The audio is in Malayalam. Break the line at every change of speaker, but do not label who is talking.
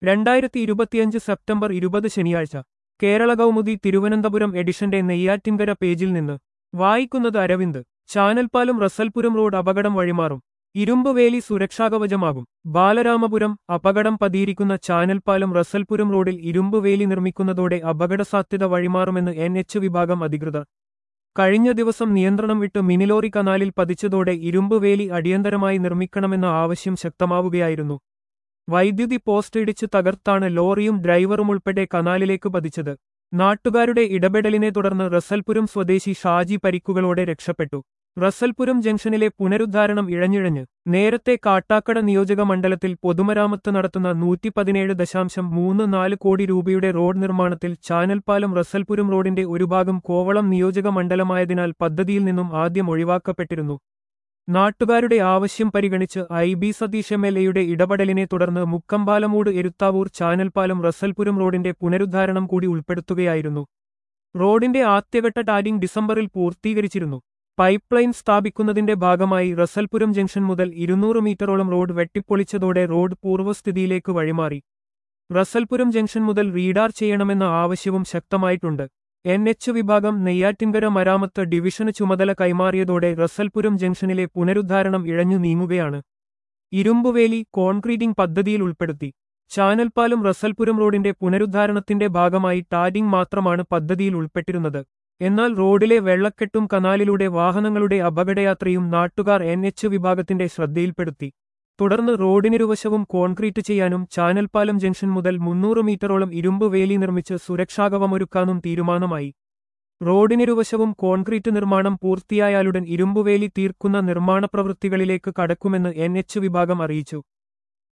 രണ്ടായിരത്തി ഇരുപത്തിയഞ്ച് സെപ്റ്റംബർ ഇരുപത് ശനിയാഴ്ച കേരള കൗമുദി തിരുവനന്തപുരം എഡിഷന്റെ നെയ്യാറ്റിൻകര പേജിൽ നിന്ന് വായിക്കുന്നത് അരവിന്ദ് ചാനൽപ്പാലം റസൽപുരം റോഡ് അപകടം വഴിമാറും ഇരുമ്പുവേലി സുരക്ഷാകവചമാകും ബാലരാമപുരം അപകടം പതിയിരിക്കുന്ന ചാനൽപ്പാലം റസൽപുരം റോഡിൽ ഇരുമ്പുവേലി നിർമ്മിക്കുന്നതോടെ അപകടസാധ്യത വഴിമാറുമെന്ന് എൻ എച്ച് വിഭാഗം അധികൃതർ കഴിഞ്ഞ ദിവസം നിയന്ത്രണം വിട്ട് മിനിലോറി കനാലിൽ പതിച്ചതോടെ ഇരുമ്പുവേലി അടിയന്തരമായി നിർമ്മിക്കണമെന്ന ആവശ്യം ശക്തമാവുകയായിരുന്നു വൈദ്യുതി പോസ്റ്റ് ഇടിച്ച് തകർത്താണ് ലോറിയും ഡ്രൈവറും ഉൾപ്പെടെ കനാലിലേക്ക് പതിച്ചത് നാട്ടുകാരുടെ ഇടപെടലിനെ തുടർന്ന് റസൽപുരം സ്വദേശി ഷാജി പരിക്കുകളോടെ രക്ഷപ്പെട്ടു റസൽപുരം ജംഗ്ഷനിലെ പുനരുദ്ധാരണം ഇഴഞ്ഞിഴഞ്ഞ് നേരത്തെ കാട്ടാക്കട നിയോജക മണ്ഡലത്തിൽ പൊതുമരാമത്ത് നടത്തുന്ന നൂറ്റി പതിനേഴ് ദശാംശം മൂന്ന് നാല് കോടി രൂപയുടെ റോഡ് നിർമ്മാണത്തിൽ ചാനൽപ്പാലം റസൽപുരം റോഡിന്റെ ഒരു ഭാഗം കോവളം നിയോജക മണ്ഡലമായതിനാൽ പദ്ധതിയിൽ നിന്നും ആദ്യം ഒഴിവാക്കപ്പെട്ടിരുന്നു നാട്ടുകാരുടെ ആവശ്യം പരിഗണിച്ച് I B Satheesh M L എയുടെ ഇടപെടലിനെ തുടർന്ന് മുക്കമ്പാലമൂട് എരുത്താവൂർ ചാനൽപ്പാലം റസൽപുരം റോഡിന്റെ പുനരുദ്ധാരണം കൂടി ഉൾപ്പെടുത്തുകയായിരുന്നു റോഡിന്റെ ആദ്യഘട്ട ടാരിംഗ് ഡിസംബറിൽ പൂർത്തീകരിച്ചിരുന്നു പൈപ്പ് ലൈൻ സ്ഥാപിക്കുന്നതിന്റെ ഭാഗമായി റസൽപുരം ജംഗ്ഷൻ മുതൽ ഇരുന്നൂറ് മീറ്ററോളം റോഡ് വെട്ടിപ്പൊളിച്ചതോടെ റോഡ് പൂർവ്വസ്ഥിതിയിലേക്ക് വഴിമാറി റസൽപുരം ജംഗ്ഷൻ മുതൽ റീഡാർ ചെയ്യണമെന്ന ആവശ്യവും ശക്തമായിട്ടുണ്ട് എൻ എച്ച് വിഭാഗം നെയ്യാറ്റിൻകര മരാമത്ത് ഡിവിഷന് ചുമതല കൈമാറിയതോടെ റസൽപുരം ജംഗ്ഷനിലെ പുനരുദ്ധാരണം ഇഴഞ്ഞു നീങ്ങുകയാണ് ഇരുമ്പുവേലി കോൺക്രീറ്റിംഗ് പദ്ധതിയിൽ ഉൾപ്പെടുത്തി ചാനൽപ്പാലം റസൽപുരം റോഡിന്റെ പുനരുദ്ധാരണത്തിന്റെ ഭാഗമായി ടാരിംഗ് മാത്രമാണ് പദ്ധതിയിൽ ഉൾപ്പെട്ടിരുന്നത് എന്നാൽ റോഡിലെ വെള്ളക്കെട്ടും കനാലിലൂടെ വാഹനങ്ങളുടെ അപകടയാത്രയും നാട്ടുകാർ എൻ എച്ച് വിഭാഗത്തിന്റെ ശ്രദ്ധയിൽപ്പെടുത്തി തുടർന്ന് റോഡിനിരുവശവും കോൺക്രീറ്റ് ചെയ്യാനും ചാനൽപ്പാലം ജംഗ്ഷൻ മുതൽ മുന്നൂറ് മീറ്ററോളം ഇരുമ്പ് വേലി നിർമ്മിച്ച് സുരക്ഷാകവമൊരുക്കാനും തീരുമാനമായി റോഡിനിരുവശവും കോൺക്രീറ്റ് നിർമ്മാണം പൂർത്തിയായാലുടൻ ഇരുമ്പുവേലി തീർക്കുന്ന നിർമ്മാണ പ്രവൃത്തികളിലേക്ക് കടക്കുമെന്ന് എൻ എച്ച് വിഭാഗം അറിയിച്ചു